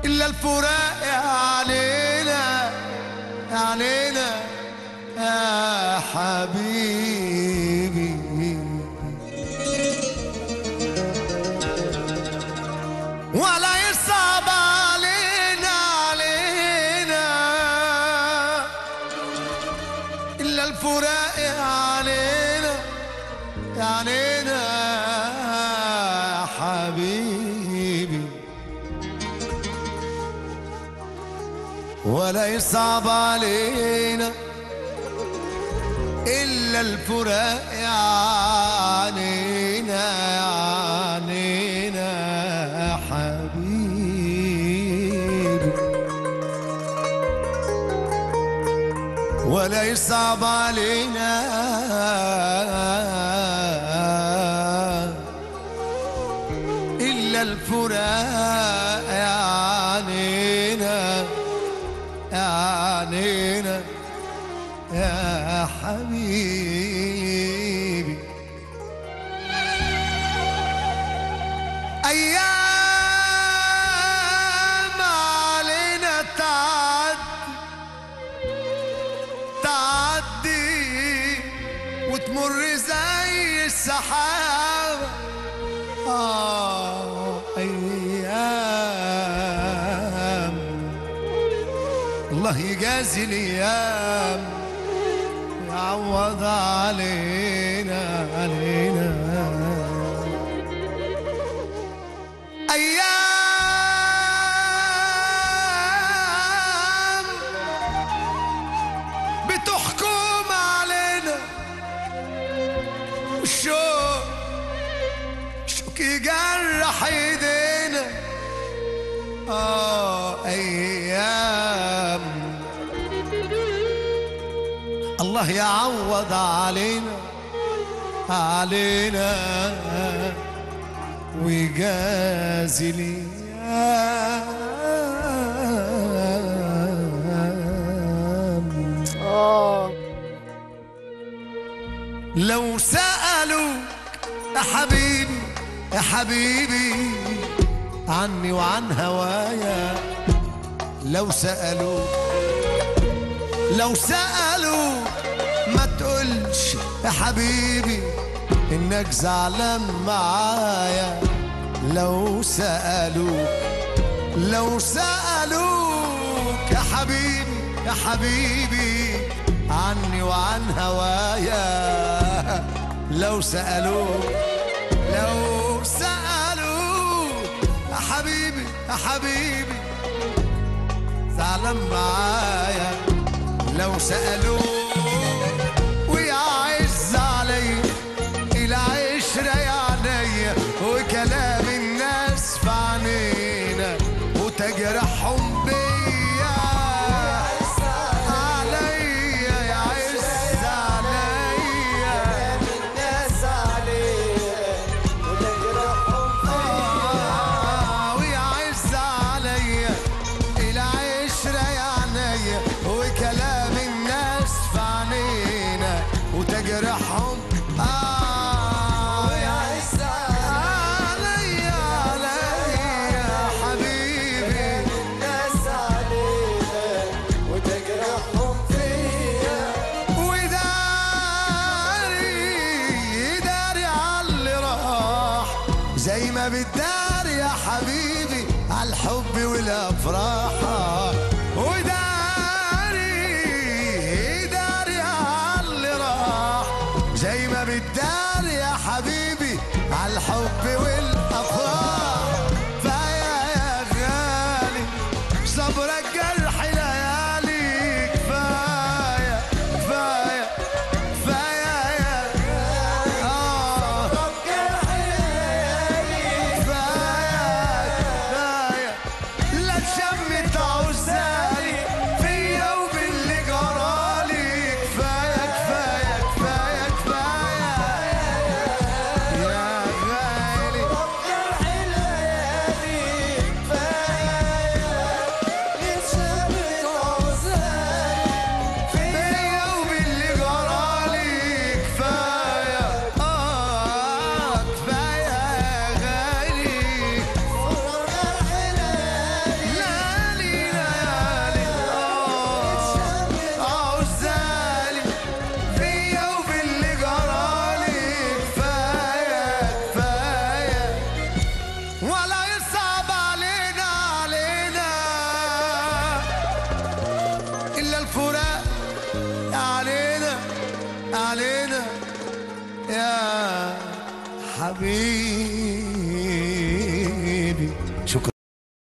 إلا الفراق علينا علينا يا حبيبي ولا يصعب علينا علينا إلا الفراق علينا علينا يا حبيبي ولا يصعب علينا إلا الفراق عنينا عنينا يا حبيبي ولا يصعب علينا إلا الفراق عنينا عنينا يا حبيبي أيام علينا تعدي تعدي وتمر زي السحابة آه أيام الله يجازي الأيام يعوض علينا علينا أيام بتحكم علينا والشوق شوك يجرح ايدينا اه ايام الله يعوض علينا علينا ويجازي الأيام اه لو سألوك يا حبيبي يا حبيبي عني وعن هوايا لو سألوك لو سألوك ما تقولش يا حبيبي إنك زعلان معايا لو سألوك لو سألوك يا حبيبي يا حبيبي عني وعن هوايا لو سألوك لو سألوك يا حبيبي يا حبيبي زعلان معايا لو سألوك ويعز علي العشرة يا عينيا وكلام الناس في عينينا وتجرحهم بيا عليا يعز عليا الناس عليه وتجرحهم آه، ويعز عليا العشرة يا عينيا وكلام الناس في عينينا وتجرحهم آه ويعز عليا عليا يا حبيبي الناس عليه وتجرحهم فيا وداري داري عاللي راح زي ما بتداري يا حبيبي عالحب والافراح وداري داري عاللي راح زي ما بتداري يا حبيبي عالحب والافراح فيا يا غالي صبرك جرح ليالي كفايه كفايه كفايه يا آه كفايه كفايه لا تشمت عوز علينا يا حبيبي